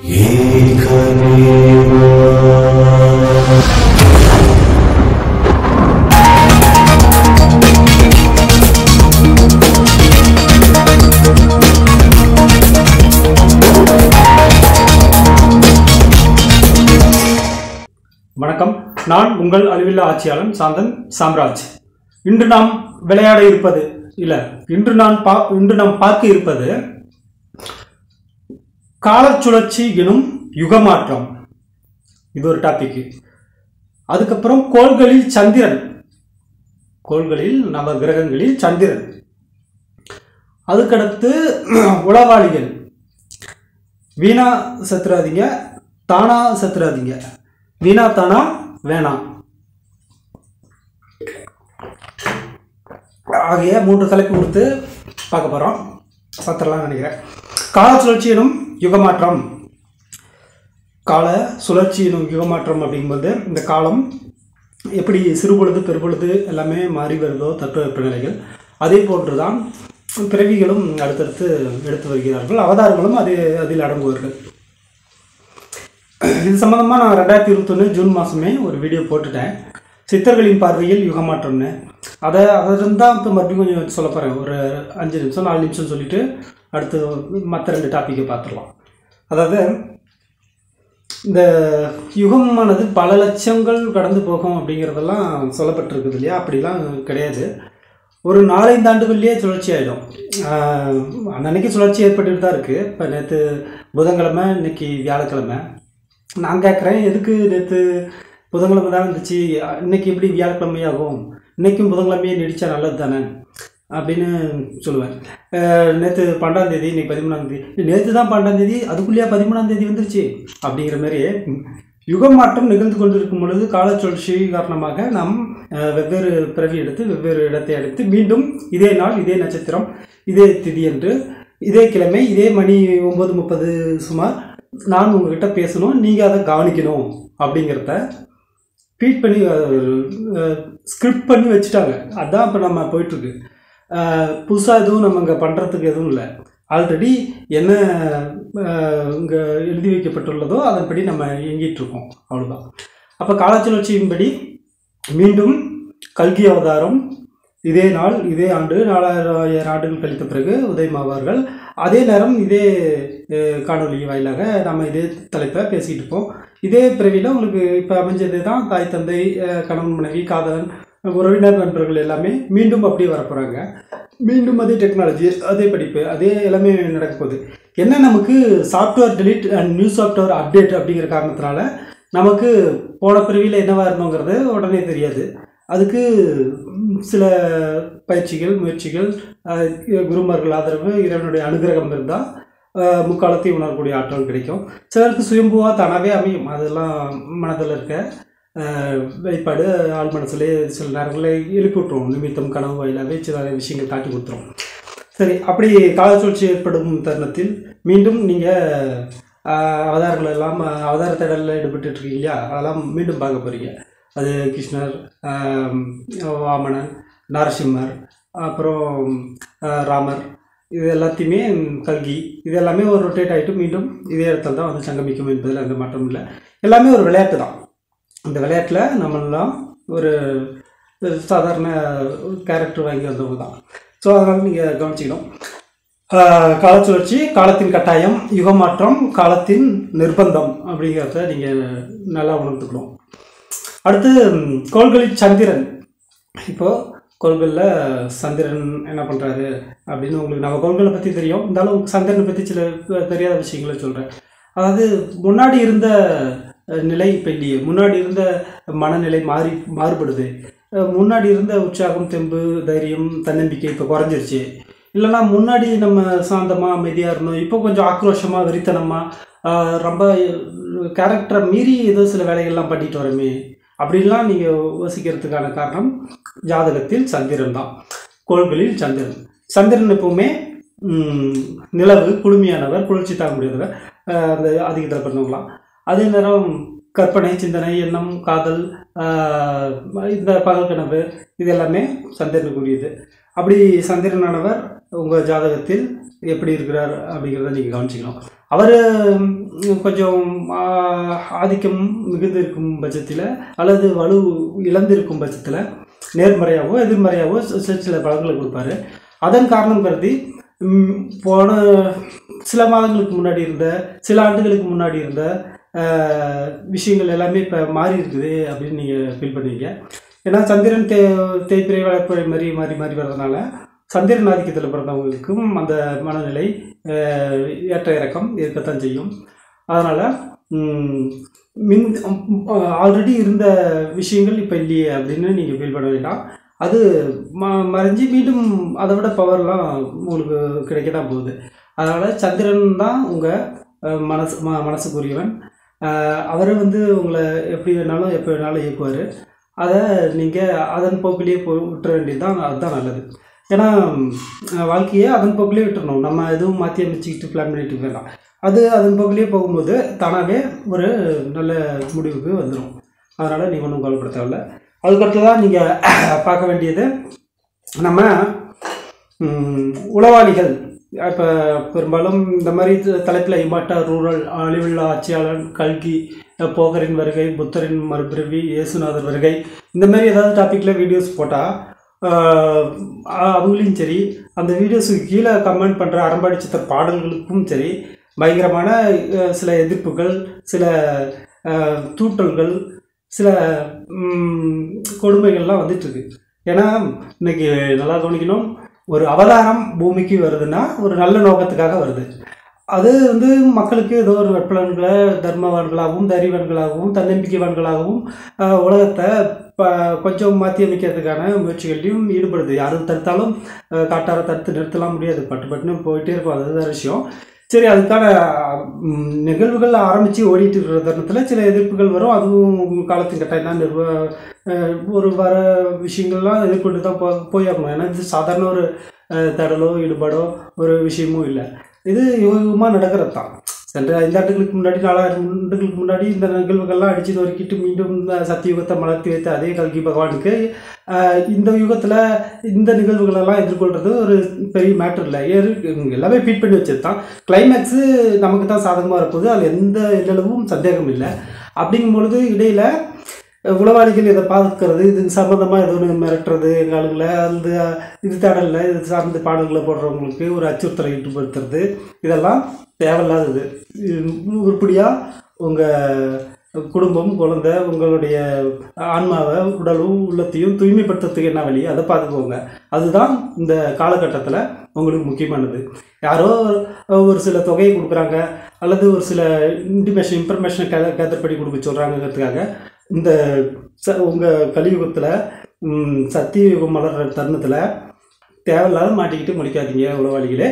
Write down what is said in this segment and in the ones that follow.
வணக்கம் நான் உங்கள் அழிவில்லா ஆட்சியாளன் சாந்தன் சாம்ராஜ் இன்று நாம் விளையாட இருப்பது இல்ல இன்று நான் பா இன்று நாம் பார்க்க இருப்பது காலச்சுழற்சி எனும் யுகமாற்றம் இது ஒரு டாபிக் அதுக்கப்புறம் கோள்களில் சந்திரன் கோள்களில் நவ கிரகங்களில் சந்திரன் அதுக்கடுத்து உளவாளிகள் வீணா சத்துராதீங்க தானா சத்துராதீங்க வீணா தானா வேணாம் ஆகிய மூன்று தலைப்பு கொடுத்து பார்க்க போகிறோம் சத்திரலாம் நினைக்கிறேன் கால சுழற்சி எனும் யுகமாற்றம் கால சுழற்சி எனும் யுகமாற்றம் அப்படிங்கும்போது இந்த காலம் எப்படி சிறுபொழுது பெருபொழுது எல்லாமே மாறி வருதோ தட்பவெப்பநிலைகள் அதே போன்று தான் பிறவிகளும் அடுத்தடுத்து எடுத்து வருகிறார்கள் அவதாரங்களும் அது அதில் அடங்குவார்கள் இது சம்மந்தமாக நான் ரெண்டாயிரத்தி இருபத்தொன்று ஜூன் மாதமே ஒரு வீடியோ போட்டுட்டேன் சித்தர்களின் பார்வையில் யுகமாற்றம்னு அதை அதிலிருந்து தான் இப்போ மறுபடியும் கொஞ்சம் சொல்ல போகிறேன் ஒரு அஞ்சு நிமிஷம் நாலு நிமிஷம் சொல்லிவிட்டு அடுத்து மற்ற ரெண்டு டாப்பிக்கை பார்த்துடலாம் அதாவது இந்த யுகமானது பல லட்சங்கள் கடந்து போகும் அப்படிங்கிறதெல்லாம் சொல்லப்பட்டிருக்குது இல்லையா அப்படிலாம் கிடையாது ஒரு நாலஞ்சு ஆண்டுகள்லேயே சுழற்சி ஆகிடும் அன்னன்னைக்கு சுழற்சி ஏற்பட்டுட்டு தான் இருக்குது இப்போ நேற்று புதன்கிழமை இன்னைக்கு வியாழக்கிழமை நான் கேட்குறேன் எதுக்கு நேற்று புதன்கிழமை தான் இருந்துச்சு இன்னைக்கு எப்படி வியாழக்கிழமையாகும் இன்னைக்கும் புதன்கிழமையே நீடிச்சா நல்லது தானே அப்படின்னு சொல்லுவேன் நேற்று பன்னெண்டாம் தேதி இன்னைக்கு பதிமூணாம் தேதி நேற்று தான் பன்னெண்டாம் தேதி அதுக்குள்ளேயே பதிமூணாம் தேதி வந்துருச்சு அப்படிங்கிற மாதிரி யுகம் மாற்றம் நிகழ்ந்து கொண்டிருக்கும் பொழுது காலச்சுழற்சி காரணமாக நாம் அஹ், வெவ்வேறு பிறவி எடுத்து வெவ்வேறு இடத்தை எடுத்து மீண்டும் இதே நாள் இதே நட்சத்திரம் இதே திதி என்று இதே கிழமை இதே மணி ஒம்பது முப்பது சுமார் நான் உங்ககிட்ட பேசணும் நீங்கள் அதை கவனிக்கணும் அப்படிங்கிறத ட்வீட் பண்ணி ஸ்கிரிப்ட் பண்ணி வச்சுட்டாங்க அதான் இப்போ நம்ம போயிட்டுருக்கு புதுசாக எதுவும் நம்ம இங்கே பண்ணுறதுக்கு எதுவும் இல்லை ஆல்ரெடி என்ன இங்கே எழுதி வைக்கப்பட்டுள்ளதோ அதன்படி நம்ம இயங்கிட்டு இருக்கோம் அவ்வளோதான் அப்போ காலச்சுழற்சியின்படி மீண்டும் கல்கி அவதாரம் இதே நாள் இதே ஆண்டு நாலாயிரம் ஆண்டுகள் கழித்த பிறகு உதயமாவார்கள் அதே நேரம் இதே அஹ், காணொளி வாயிலாக நம்ம இதே தலைப்பை பேசிகிட்டு இருப்போம் இதே பிறவியில் உங்களுக்கு இப்போ அமைஞ்சது தான் தாய் தந்தை அஹ், கணவன் மனைவி காதலன் உறவினர் நண்பர்கள் எல்லாமே மீண்டும் அப்படியே வரப்போகிறாங்க மீண்டும் அதே டெக்னாலஜி அதே படிப்பு அதே எல்லாமே நடக்க போகுது என்ன நமக்கு software delete and new software update அப்படிங்கிற காரணத்தினால நமக்கு போன பிறவியில் என்னவா இருந்தோங்கிறது உடனே தெரியாது அதுக்கு ம், சில பயிற்சிகள் முயற்சிகள் அஹ், குருமார்கள் ஆதரவு இறைவனுடைய அனுகிரகம் இருந்தால் முக்காலத்தை உணரக்கூடிய ஆற்றல் கிடைக்கும் சிலருக்கு சுயம்புவாக தானாகவே அமையும் அதெல்லாம் மனதில் இருக்க அஹ், வெளிப்பாடு ஆள் மனசுலே சில நேரங்களில் எழுப்பி விட்டுரும் நிமித்தம் கனவு வாயிலாகவே சில விஷயங்கள் காட்டி கொடுத்துரும் சரி அப்படி காலச்சுழற்சி ஏற்படும் தருணத்தில் மீண்டும் நீங்கள் அவதாரங்கள் எல்லாம் அஹ், அவதார தேடலில் ஈடுபட்டு இருக்கீங்க இல்லையா அதெல்லாம் மீண்டும் பார்க்க போகிறீங்க அது கிருஷ்ணர் ஆம், வாமனன் நரசிம்மர் அப்புறம் அஹ், ராமர் இது எல்லாத்தையுமே கல்கி இது எல்லாமே ஒரு ரொட்டேட் ஆகிட்டு மீண்டும் இதே இடத்துல தான் வந்து சங்கமிக்கும் என்பதில் எந்த மாற்றம் இல்லை எல்லாமே ஒரு விளையாட்டு தான் இந்த விளையாட்டில் நம்மளாம் ஒரு சாதாரண கேரக்டர் வாங்கி வந்தவங்க தான் ஸோ அதனால் நீங்கள் கவனிச்சிக்கணும் ஆஹ் காலச்சுழற்சி காலத்தின் கட்டாயம் யுகமாற்றம் காலத்தின் நிர்பந்தம் அப்படிங்கிறத நீங்கள் நல்லா உணர்ந்துக்கணும் அடுத்து ம், கோள்களில் சந்திரன் இப்போது கோள்களில் சந்திரன் என்ன பண்ணுறாரு அப்படின்னு உங்களுக்கு நம்ம கோள்களை பற்றி தெரியும் இருந்தாலும் சந்திரனை பற்றி சில தெரியாத விஷயங்களை சொல்கிறேன் அதாவது முன்னாடி இருந்த அஹ், நிலை இப்போ இல்லையே முன்னாடி இருந்த மனநிலை மாறி மாறுபடுது அஹ், முன்னாடி இருந்த உற்சாகம் தெம்பு தைரியம் தன்னம்பிக்கை இப்போ குறைஞ்சிருச்சு இல்லைன்னா முன்னாடி நம்ம சாந்தமாக அமைதியாக இருந்தோம் இப்போ கொஞ்சம் ஆக்ரோஷமாக வெறித்தனமாக ரொம்ப கேரக்டரை மீறி ஏதோ சில வேலைகள்லாம் பண்ணிட்டு வரமே அப்படின்லாம் நீங்கள் யோசிக்கிறதுக்கான காரணம் ஜாதகத்தில் சந்திரன் தான் கோள்களில் சந்திரன் சந்திரன் எப்பவுமே ம், நிலவு குளுமையானவர் குளிர்ச்சி தாங்க முடியாதவர் அஹ், அந்த அதிகத்தில் பிறந்தவங்களாம் அதே நேரம் கற்பனை சிந்தனை எண்ணம் காதல் ஆஹ், இந்த பகல் கனவு இது எல்லாமே சந்திரனுக்குரியது அப்படி சந்திரனானவர் உங்கள் ஜாதகத்தில் எப்படி இருக்கிறார் அப்படிங்கிறத நீங்கள் கவனிச்சிக்கணும் அவர் கொஞ்சம் ஆ, ஆதிக்கம் மிகுந்து இருக்கும் பட்சத்தில் அல்லது வலு இழந்திருக்கும் பட்சத்தில் நேர்மறையாகவோ எதிர்மறையாகவோ சி- சில சில பலன்களை கொடுப்பாரு அதன் காரணம் கருதி ம், போன சில மாதங்களுக்கு முன்னாடி இருந்த சில ஆண்டுகளுக்கு முன்னாடி இருந்த ஆஹ், விஷயங்கள் எல்லாமே இப்போ மாறி இருக்குது அப்படின்னு நீங்கள் ஃபீல் பண்ணுவீங்க ஏன்னா சந்திரன் தே தேய்பிரை வளர்ப்புறை மாதிரி மாறி மாறி வர்றதுனால சந்திரன் ஆதிக்கத்தில் பிறந்தவங்களுக்கும் அந்த மனநிலை ஆஹ், ஏற்ற இறக்கம் இருக்கத்தான் செய்யும் அதனால் மின் ஆல்ரெடி இருந்த விஷயங்கள் இப்போ இல்லையே அப்படின்னு நீங்கள் ஃபீல் பண்ண வேண்டாம் அது ம மறைஞ்சு மீண்டும் அதை விட பவர்லாம் உங்களுக்கு கிடைக்க தான் போகுது அதனால் சந்திரன் தான் உங்கள் மனசு ம மனசுக்குரியவன் அவர் வந்து உங்களை எப்படி வேணாலும் எப்போ வேணாலும் இயக்குவார் அதை நீங்கள் அதன் போக்கிலேயே போ விட்டுற வேண்டியது தான் அதுதான் நல்லது ஏன்னா அஹ், வாழ்க்கையை அதன் போக்கிலே விட்டுறணும் நம்ம எதுவும் மாற்றி அமைச்சிக்கிட்டு பிளான் பண்ணிட்டு போயிடலாம் அது அதன் போக்கிலே போகும்போது தானாகவே ஒரு நல்ல முடிவுக்கு வந்துடும் அதனால் நீங்கள் ஒன்றும் கவலைப்பட தேவையில்ல அதுக்கடுத்து தான் நீங்கள் பார்க்க வேண்டியது நம்ம ம், உளவாளிகள் இப்போ பெரும்பாலும் இந்த மாதிரி தலைப்பில் இமாட்டா ரூரல் அழிவுள்ள ஆட்சியாளன் கல்கி போகரின் வருகை புத்தரின் மறுபிறவி இயேசுநாதர் வருகை இந்த மாதிரி ஏதாவது டாப்பிக்கில் வீடியோஸ் போட்டால் அவங்களையும் சரி அந்த வீடியோஸுக்கு கீழே கமெண்ட் பண்ணுற அரம்பாடி சித்தர் பாடல்களுக்கும் சரி பயங்கரமான அஹ், சில எதிர்ப்புகள் சில அஹ், தூட்டல்கள் சில ம், கொடுமைகள்லாம் வந்துட்டு இருக்கு ஏன்னா இன்னைக்கு நல்லா கவனிக்கணும் ஒரு அவதாரம் பூமிக்கு வருதுன்னா ஒரு நல்ல நோக்கத்துக்காக வருது அது வந்து மக்களுக்கு ஏதோ ஒரு வெப்பலன்களை தர்மவான்களாகவும் தைரியவான்களாகவும் தன்னம்பிக்கைவான்களாகவும் ஆஹ், உலகத்தை ப கொஞ்சம் மாற்றி அமைக்கிறதுக்கான முயற்சிகள்லையும் ஈடுபடுது யாரும் தடுத்தாலும் ஆஹ், காட்டார தடுத்து நிறுத்தலாம் முடியாது பட்டு பட்டுன்னு போயிட்டே இருக்கும் அதுதான் விஷயம் சரி அதுக்கான ம், நிகழ்வுகள் ஆரம்பித்து ஓடிட்டு இருக்கிற தருணத்தில் சில எதிர்ப்புகள் வரும் அதுவும் காலத்தின் கட்டாயம் தான் நிர்வ அஹ், ஒரு வர விஷயங்கள்லாம் எதிர்கொண்டு தான் போ போயாகணும் ஏன்னா இது சாதாரண ஒரு அஹ், தடலோ ஈடுபாடோ ஒரு விஷயமும் இல்லை இது யோகமாக நடக்கிறது தான் சென்ற ஐந்து ஆண்டுகளுக்கு முன்னாடி நாலாயிரம் ஆண்டுகளுக்கு முன்னாடி இந்த நிகழ்வுகள்லாம் அடிச்சு நொறுக்கிட்டு மீண்டும் அஹ், சத்தியுகத்தை மலர்த்தி வைத்த அதே கல்கி பகவானுக்கு அஹ், இந்த யுகத்தில் இந்த நிகழ்வுகளெல்லாம் எதிர்கொள்கிறது ஒரு பெரிய மேட்டர் இல்லை ஏறு எல்லாமே ஃபீட் பண்ணி வச்சது தான் கிளைமேக்ஸு நமக்கு தான் சாதகமாக இருப்பது அதில் எந்த எல்லளவும் சந்தேகம் இல்லை அப்படிங்கும் பொழுது இடையில் உளவாளிகள் இதை பார்க்கறது இது சம்மந்தமாக ஏதோ ஒன்று மிரட்டுறது எங்கள் ஆளுங்களை அந்த இது தேடலில் இது சார்ந்த பாடல்களை போடுறவங்களுக்கு ஒரு அச்சுறுத்தலை ஈடுபடுத்துறது இதெல்லாம் தேவையில்லாதது உருப்படியாக உங்கள் குடும்பம் குழந்தை உங்களுடைய ஆன்மாவை உடலும் உள்ளத்தையும் தூய்மைப்படுத்துறதுக்கு என்ன வழி அதை பார்த்துக்கோங்க அதுதான் இந்த காலகட்டத்தில் உங்களுக்கு முக்கியமானது யாரோ ஒரு சில தொகையை கொடுக்குறாங்க அல்லது ஒரு சில இன்டிமேஷன் இன்ஃபர்மேஷன் கே கேதர் பண்ணி கொடுக்க சொல்கிறாங்கிறதுக்காக இந்த ச உங்கள் கலியுகத்தில் ம், சத்தியுகம் மலர்ற தருணத்தில் தேவையில்லாத மாட்டிக்கிட்டு முழிக்காதீங்க உளவாளிகளே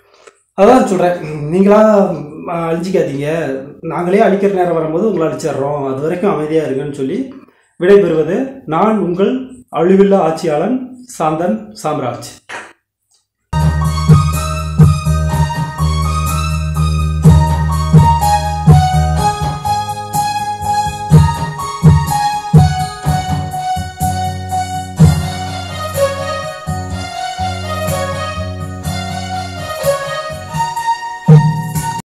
அதான் சொல்கிறேன் நீங்களா ம், அழிஞ்சிக்காதீங்க நாங்களே அழிக்கிற நேரம் வரும்போது உங்களை அழிச்சிடுறோம் அது வரைக்கும் அமைதியாக இருங்கன்னு சொல்லி விடைபெறுவது நான் உங்கள் அழிவில்லா ஆட்சியாளன் சாந்தன் சாம்ராஜ்